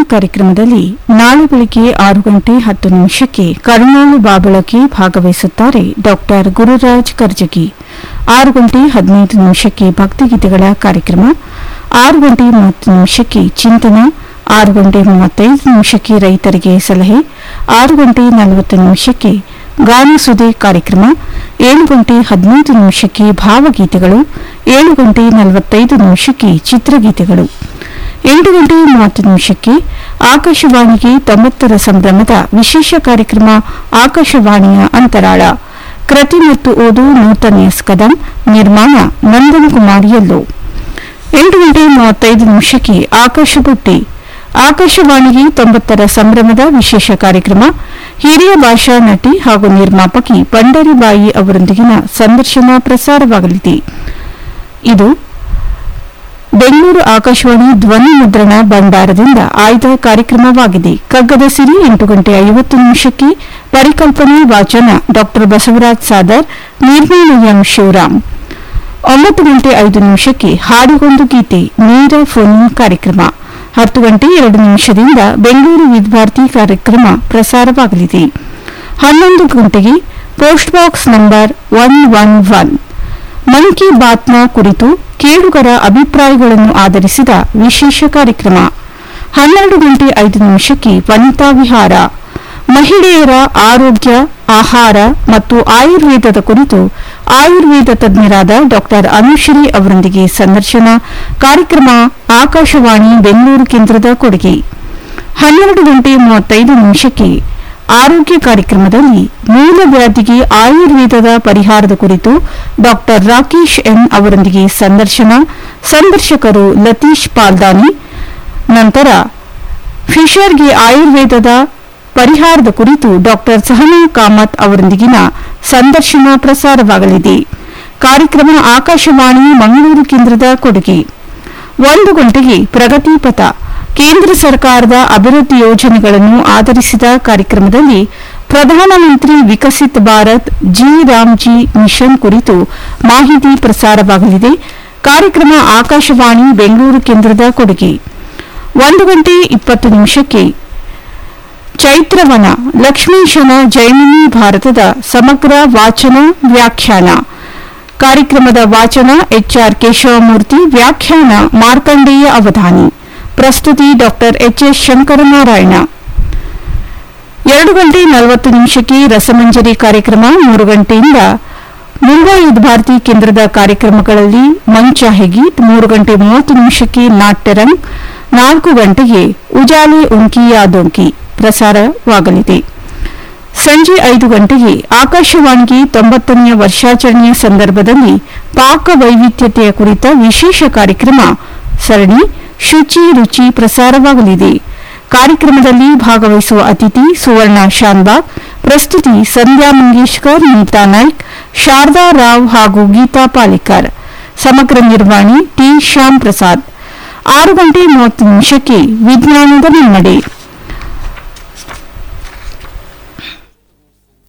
ಕಾರ್ಯಕ್ರಮದಲ್ಲಿ ನಾಳೆ ಬೆಳಿಗ್ಗೆ ಆರು ಗಂಟೆ ಹತ್ತು ನಿಮಿಷಕ್ಕೆ ಕರುಣಾಳು ಬಾಬಳಕೆ ಭಾಗವಹಿಸುತ್ತಾರೆ ಡಾಕ್ಟರ್ ಗುರುರಾಜ್ ಕರ್ಜಗಿ ಆರು ಗಂಟೆ ಹದಿನೈದು ನಿಮಿಷಕ್ಕೆ ಭಕ್ತಿಗೀತೆಗಳ ಕಾರ್ಯಕ್ರಮ ಆರು ಗಂಟೆ ಮೂವತ್ತು ನಿಮಿಷಕ್ಕೆ ಚಿಂತನ ಆರು ಗಂಟೆ ಮೂವತ್ತೈದು ನಿಮಿಷಕ್ಕೆ ರೈತರಿಗೆ ಸಲಹೆ ಆರು ಗಂಟೆ ನಲವತ್ತು ನಿಮಿಷಕ್ಕೆ ಗಾನಸುದೆ ಕಾರ್ಯಕ್ರಮ ಏಳು ಗಂಟೆ ಹದಿನೈದು ನಿಮಿಷಕ್ಕೆ ಭಾವಗೀತೆಗಳು ಏಳು ಗಂಟೆ ನಲವತ್ತೈದು ನಿಮಿಷಕ್ಕೆ ಚಿತ್ರಗೀತೆಗಳು ಎಂಟು ಗಂಟೆ ಮೂವತ್ತು ನಿಮಿಷಕ್ಕೆ ಆಕಾಶವಾಣಿಗೆ ತೊಂಬತ್ತರ ಸಂಭ್ರಮದ ವಿಶೇಷ ಕಾರ್ಯಕ್ರಮ ಆಕಾಶವಾಣಿಯ ಅಂತರಾಳ ಕೃತಿ ಮತ್ತು ಓದು ನೂತನ ಎಸ್ ಕದಂ ನಿರ್ಮಾಣ ನಂದನ್ ಕುಮಾರಿಯಲ್ಲೋ ಎಂಟು ಗಂಟೆ ಮೂವತ್ತೈದು ನಿಮಿಷಕ್ಕೆ ಆಕಾಶಬುಟ್ಟಿ ಆಕಾಶವಾಣಿಗೆ ತೊಂಬತ್ತರ ಸಂಭ್ರಮದ ವಿಶೇಷ ಕಾರ್ಯಕ್ರಮ ಹಿರಿಯ ಭಾಷಾ ನಟಿ ಹಾಗೂ ನಿರ್ಮಾಪಕಿ ಪಂಡರಿಬಾಯಿ ಅವರೊಂದಿಗಿನ ಸಂದರ್ಶನ ಪ್ರಸಾರವಾಗಲಿದೆ ಇದು ಬೆಂಗಳೂರು ಆಕಾಶವಾಣಿ ಧ್ವನಿ ಮುದ್ರಣ ಭಂಡಾರದಿಂದ ಆಯ್ದ ಕಾರ್ಯಕ್ರಮವಾಗಿದೆ ಕಗ್ಗದ ಸಿರಿ ಎಂಟು ಗಂಟೆ ಐವತ್ತು ನಿಮಿಷಕ್ಕೆ ಪರಿಕಲ್ಪನೆ ವಾಚನ ಡಾ ಬಸವರಾಜ್ ಸಾದರ್ ನಿರ್ಮಾಣ ಎಂ ಶಿವರಾಮ್ ಒಂಬತ್ತು ಗಂಟೆ ಐದು ನಿಮಿಷಕ್ಕೆ ಹಾಡಿಗೊಂದು ಗೀತೆ ನೇರ ಫೋನ್ ಕಾರ್ಯಕ್ರಮ ಹತ್ತು ಗಂಟೆ ಎರಡು ನಿಮಿಷದಿಂದ ಬೆಂಗಳೂರು ವಿದ್ಯಾರ್ಥಿ ಕಾರ್ಯಕ್ರಮ ಪ್ರಸಾರವಾಗಲಿದೆ ಹನ್ನೊಂದು ಗಂಟೆಗೆ post box number one one one Mann Ki ಬಾತ್ನ ಕುರಿತು ಕೇಳುಗರ ಅಭಿಪ್ರಾಯಗಳನ್ನು ಆಧರಿಸಿದ ವಿಶೇಷ ಕಾರ್ಯಕ್ರಮ ಹನ್ನೆರಡು ಗಂಟೆ ಐದು ನಿಮಿಷಕ್ಕೆ ವನಿತಾ ವಿಹಾರ ಮಹಿಳೆಯರ ಆರೋಗ್ಯ ಆಹಾರ ಮತ್ತು ಆಯುರ್ವೇದದ ಕುರಿತು ಆಯುರ್ವೇದ ತಜ್ಞರಾದ ಡಾ ಅನುಶ್ರೀ ಅವರೊಂದಿಗೆ ಸಂದರ್ಶನ ಕಾರ್ಯಕ್ರಮ ಆಕಾಶವಾಣಿ ಬೆಂಗಳೂರು ಕೇಂದ್ರದ ಕೊಡುಗೆ ಹನ್ನೆರಡು ಗಂಟೆ ಮೂವತ್ತೈದು ನಿಮಿಷಕ್ಕೆ ಆರೋಗ್ಯ ಕಾರ್ಯಕ್ರಮದಲ್ಲಿ ಮೂಲವ್ಯಾಧಿಗೆ ಆಯುರ್ವೇದದ ಪರಿಹಾರದ ಕುರಿತು ಡಾ ರಾಕೇಶ್ ಎನ್ ಅವರೊಂದಿಗೆ ಸಂದರ್ಶನ ಸಂದರ್ಶಕರು ಲತೀಶ್ ಪಾಲ್ದಾನಿ ನಂತರ ಫಿಶರ್ಗೆ ಆಯುರ್ವೇದದ ಪರಿಹಾರದ ಕುರಿತು ಡಾ ಸಹನಾ ಕಾಮತ್ ಅವರೊಂದಿಗಿನ ಸಂದರ್ಶನ ಪ್ರಸಾರವಾಗಲಿದೆ ಕಾರ್ಯಕ್ರಮ ಆಕಾಶವಾಣಿ ಮಂಗಳೂರು ಕೇಂದ್ರದ ಕೊಡುಗೆ ಒಂದು ಗಂಟೆಗೆ ಪ್ರಗತಿ ಪಥ ಕೇಂದ್ರ ಸರ್ಕಾರದ ಅಭಿವೃದ್ಧಿ ಯೋಜನೆಗಳನ್ನು ಆಧರಿಸಿದ ಕಾರ್ಯಕ್ರಮದಲ್ಲಿ ಪ್ರಧಾನಮಂತ್ರಿ ವಿಕಸಿತ್ ಭಾರತ್ ಜಿ ರಾಮ್ಜಿ ಮಿಷನ್ ಕುರಿತು ಮಾಹಿತಿ ಪ್ರಸಾರವಾಗಲಿದೆ ಕಾರ್ಯಕ್ರಮ ಆಕಾಶವಾಣಿ ಬೆಂಗಳೂರು ಕೇಂದ್ರದ ಕೊಡುಗೆ ಒಂದು ಗಂಟೆ ಇಪ್ಪತ್ತು ನಿಮಿಷಕ್ಕೆ ಚೈತ್ರವನ ಲಕ್ಷ್ಮೀಶನ ಜೈಮಿನಿ ಭಾರತದ ಸಮಗ್ರ ವಾಚನ ವ್ಯಾಖ್ಯಾನ ಕಾರ್ಯಕ್ರಮದ ವಾಚನ ಎಚ್ಆರ್ ಕೇಶವಮೂರ್ತಿ ವ್ಯಾಖ್ಯಾನ ಮಾರ್ಕಂಡೇಯ ಅವಧಾನಿ ಪ್ರಸ್ತುತಿ ಡಾಕ್ಟರ್ ಎಚ್ಎಸ್ ಶಂಕರನಾರಾಯಣ ಎರಡು ಗಂಟೆ ನಲವತ್ತು ನಿಮಿಷಕ್ಕೆ ರಸಮಂಜರಿ ಕಾರ್ಯಕ್ರಮ ಮೂರು ಗಂಟೆಯಿಂದ ಮುಂಬೈ ಭಾರತಿ ಕೇಂದ್ರದ ಕಾರ್ಯಕ್ರಮಗಳಲ್ಲಿ ಮಂಚ ಹೆಗೀತ್ ಮೂರು ಗಂಟೆ ಮೂವತ್ತು ನಿಮಿಷಕ್ಕೆ ನಾಟ್ಯರಂಗ್ ನಾಲ್ಕು ಗಂಟೆಗೆ ಉಜಾಲೆ ಉಂಕಿ ಯಾದೋಂಕಿ ಪ್ರಸಾರವಾಗಲಿದೆ ಸಂಜೆ ಐದು ಗಂಟೆಗೆ ಆಕಾಶವಾಣಿಗೆ ತೊಂಬತ್ತನೆಯ ವರ್ಷಾಚರಣೆಯ ಸಂದರ್ಭದಲ್ಲಿ ಪಾಕ ವೈವಿಧ್ಯತೆಯ ಕುರಿತ ವಿಶೇಷ ಕಾರ್ಯಕ್ರಮ ಸರಣಿ ಶುಚಿ ರುಚಿ ಪ್ರಸಾರವಾಗಲಿದೆ ಕಾರ್ಯಕ್ರಮದಲ್ಲಿ ಭಾಗವಹಿಸುವ ಅತಿಥಿ ಸುವರ್ಣ ಶಾನ್ಬಾಗ್ ಪ್ರಸ್ತುತಿ ಸಂಧ್ಯಾ ಮಂಗೇಶ್ಕರ್ ನೀತಾ ನಾಯ್ಕ್ ಶಾರದಾ ರಾವ್ ಹಾಗೂ ಗೀತಾ ಪಾಲಿಕರ್ ಸಮಗ್ರ ನಿರ್ವಹಣೆ ಟಿ ಶ್ಯಾಮ್ ಪ್ರಸಾದ್ ಆರು ಗಂಟೆ ಮೂವತ್ತು ನಿಮಿಷಕ್ಕೆ ವಿಜ್ಞಾನದ ಮುನ್ನಡೆ